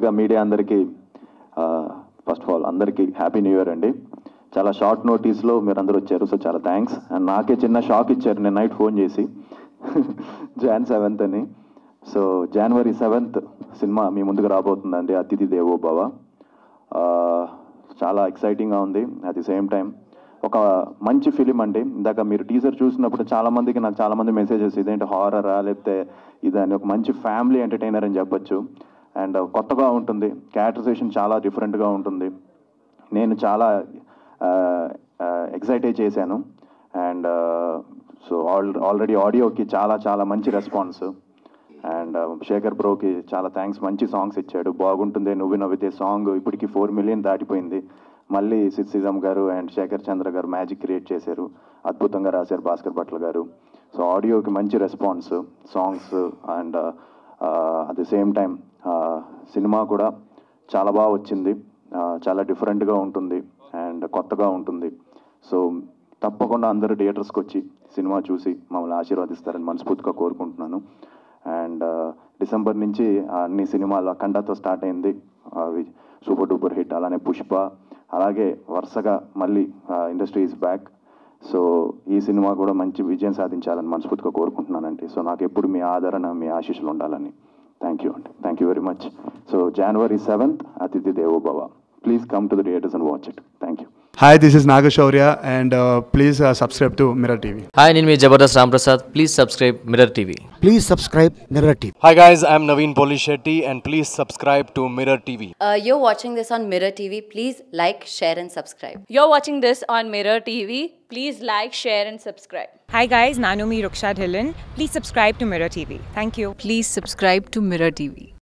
ముందుగా మీడియా అందరికీ first of all అందరికీ హ్యాపీ న్యూ ఇయర్ అండి చాలా షార్ట్ నోటీస్లో మీరు అందరూ వచ్చారు సో చాలా థ్యాంక్స్ అండ్ నాకే చిన్న షాక్ ఇచ్చారు నేను నైట్ ఫోన్ చేసి జాన్ సెవెంత్ అని సో జనవరి సెవెంత్ సినిమా మీ ముందుకు రాబోతుందండి అతిథి దేవో భవ ఆ, చాలా ఎక్సైటింగ్గా ఉంది అట్ ది సేమ్ టైం ఒక మంచి ఫిలిం అండి ఇందాక మీరు టీజర్ చూసినప్పుడు చాలా మందికి నాకు చాలా మంది మెసేజెస్ ఇదేంటి హారరా లేకపోతే ఇదని ఒక మంచి ఫ్యామిలీ ఎంటర్టైనర్ అని చెప్పొచ్చు అండ్ కొత్తగా ఉంటుంది క్యారెక్టరైజేషన్ చాలా డిఫరెంట్గా ఉంటుంది నేను చాలా ఎక్సైట్ చేశాను అండ్ సో ఆల్ ఆల్రెడీ ఆడియోకి చాలా చాలా మంచి రెస్పాన్స్ అండ్ శేఖర్ బ్రోకి చాలా థ్యాంక్స్ మంచి సాంగ్స్ ఇచ్చాడు బాగుంటుంది నువ్వు నవ్వితే సాంగ్ ఇప్పటికి ఫోర్ మిలియన్ దాటిపోయింది మళ్ళీ సిద్ సిజం గారు అండ్ శేఖర్ చంద్ర గారు మ్యాజిక్ క్రియేట్ చేశారు అద్భుతంగా రాశారు భాస్కర్ భట్ల గారు సో ఆడియోకి మంచి response songs and at the same time cinema కూడా చాలా బాగా వచ్చింది ఆ, చాలా డిఫరెంట్గా ఉంటుంది అండ్ కొత్తగా ఉంటుంది సో తప్పకుండా అందరూ థియేటర్స్కి వచ్చి సినిమా చూసి మమ్మల్ని ఆశీర్వదిస్తారని మనస్ఫూర్తిగా కోరుకుంటున్నాను అండ్ డిసెంబర్ నుంచి అన్ని సినిమాలు అఖండాతో స్టార్ట్ అయింది అవి సూపర్ డూపర్ హిట్ అలానే పుష్ప అలాగే వరుసగా మళ్ళీ ఇండస్ట్రీ ఈజ్ బ్యాక్ సో ఈ సినిమా కూడా మంచి విజయం సాధించాలని మనస్ఫూర్తిగా కోరుకుంటున్నానండి సో నాకు ఎప్పుడు మీ ఆదరణ మీ ఆశీస్సులు ఉండాలని థ్యాంక్ యూ అండి thank you very much so January seventh Atithi Devo Bhava please come to the theatres and watch it thank you Hi, this is Nagashaurya, and uh, please uh, subscribe to Mirror TV. Hi నేను మీ Jabardasth Ramprasad please subscribe Mirror TV Please subscribe Mirror TV. Hi guys, I'm Naveen Polishetty and please subscribe to Mirror TV. Uh, you're watching this on Mirror TV. Please like, share, and subscribe. You're watching this on Mirror TV. Please like, share, and subscribe. Hi guys, Nanumi Ruksha Dhillon. Please subscribe to Mirror TV. Thank you. Please subscribe to Mirror TV.